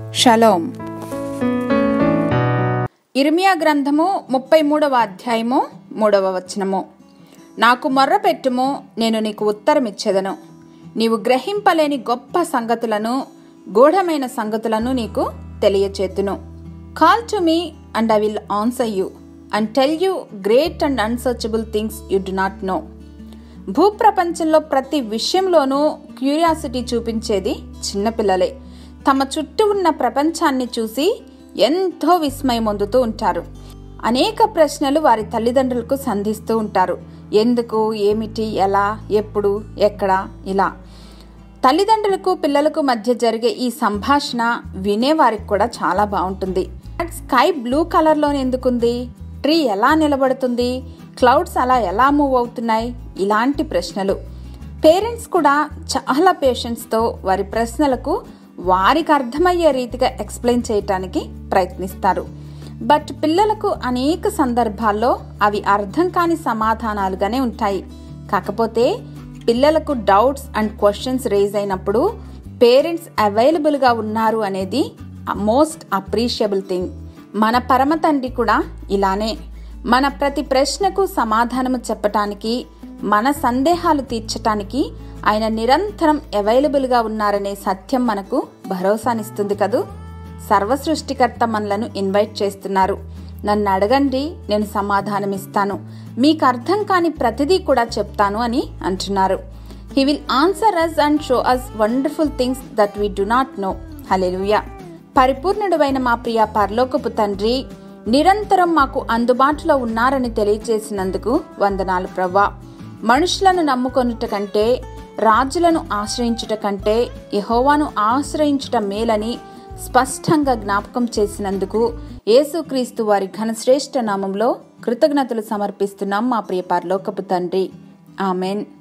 shalom ఇర్మియా గ్రంథము ముప్పై మూడవ అధ్యాయము మూడవ వచనము నాకు మొర్ర పెట్టుము నేను నీకు ఉత్తరమిచ్చేదను నీవు గ్రహింపలేని గొప్ప సంగతులను గూఢమైన సంగతులను నీకు తెలియచేతును call to me and I will answer you and tell you great and unsearchable things you do not know భూప్రపంచంలో ప్రతి విషయంలోనూ క్యూరియాసిటీ చూపించేది చిన్నపిల్లలే తమ చుట్టూ ఉన్న ప్రపంచాన్ని చూసి ఎంతో విస్మయం పొందుతూ ఉంటారు అనేక ప్రశ్నలు వారి తల్లిదండ్రులకు సంధిస్తూ ఉంటారు ఎందుకు ఏమిటి ఎలా ఎప్పుడు ఎక్కడ ఇలా తల్లిదండ్రులకు పిల్లలకు మధ్య జరిగే ఈ సంభాషణ వినేవారికి కూడా చాలా బాగుంటుంది స్కై బ్లూ కలర్లో ఎందుకుంది ట్రీ ఎలా నిలబడుతుంది క్లౌడ్స్ అలా ఎలా మూవ్ అవుతున్నాయి ఇలాంటి ప్రశ్నలు పేరెంట్స్ కూడా చాలా పేషెన్స్తో వారి ప్రశ్నలకు వారికి అర్థమయ్యే రీతిగా ఎక్స్ప్లెయిన్ చేయటానికి ప్రయత్నిస్తారు బట్ పిల్లలకు అనేక సందర్భాల్లో అవి అర్థం కాని సమాధానాలుగానే ఉంటాయి కాకపోతే పిల్లలకు డౌట్స్ అండ్ క్వశ్చన్స్ రేజ్ అయినప్పుడు పేరెంట్స్ అవైలబుల్గా ఉన్నారు అనేది మోస్ట్ అప్రీషియబుల్ థింగ్ మన పరమ తండ్రి కూడా ఇలానే మన ప్రతి ప్రశ్నకు సమాధానము చెప్పటానికి మన సందేహాలు తీర్చటానికి ఆయన నిరంతరం అవైలబుల్గా ఉన్నారనే సత్యం మనకు భరోసానిస్తుంది కదూ సర్వసృష్టికర్త మనలను ఇన్వైట్ చేస్తున్నారు నన్ను అడగండి నేను సమాధానమిస్తాను మీకు అర్థం కాని ప్రతిదీ కూడా చెప్తాను అని అంటున్నారు he will answer us and show us wonderful things that we do not know hallelujah పరిపూర్ణుడైన మా ప్రియ పరలోకపు తండ్రి నిరంతరం మాకు అందుబాటులో ఉన్నారని తెలియజేసినందుకు వందనాలు ప్రవ్వా మనుషులను నమ్ముకొనుట కంటే రాజులను ఆశ్రయించుట కంటే యహోవాను ఆశ్రయించుట మేలని స్పష్టంగా జ్ఞాపకం చేసినందుకు యేసుక్రీస్తు వారి ఘనశ్రేష్ఠ నామంలో కృతజ్ఞతలు సమర్పిస్తున్నాం మా ప్రియ పరలోకపు తండ్రి ఆమెన్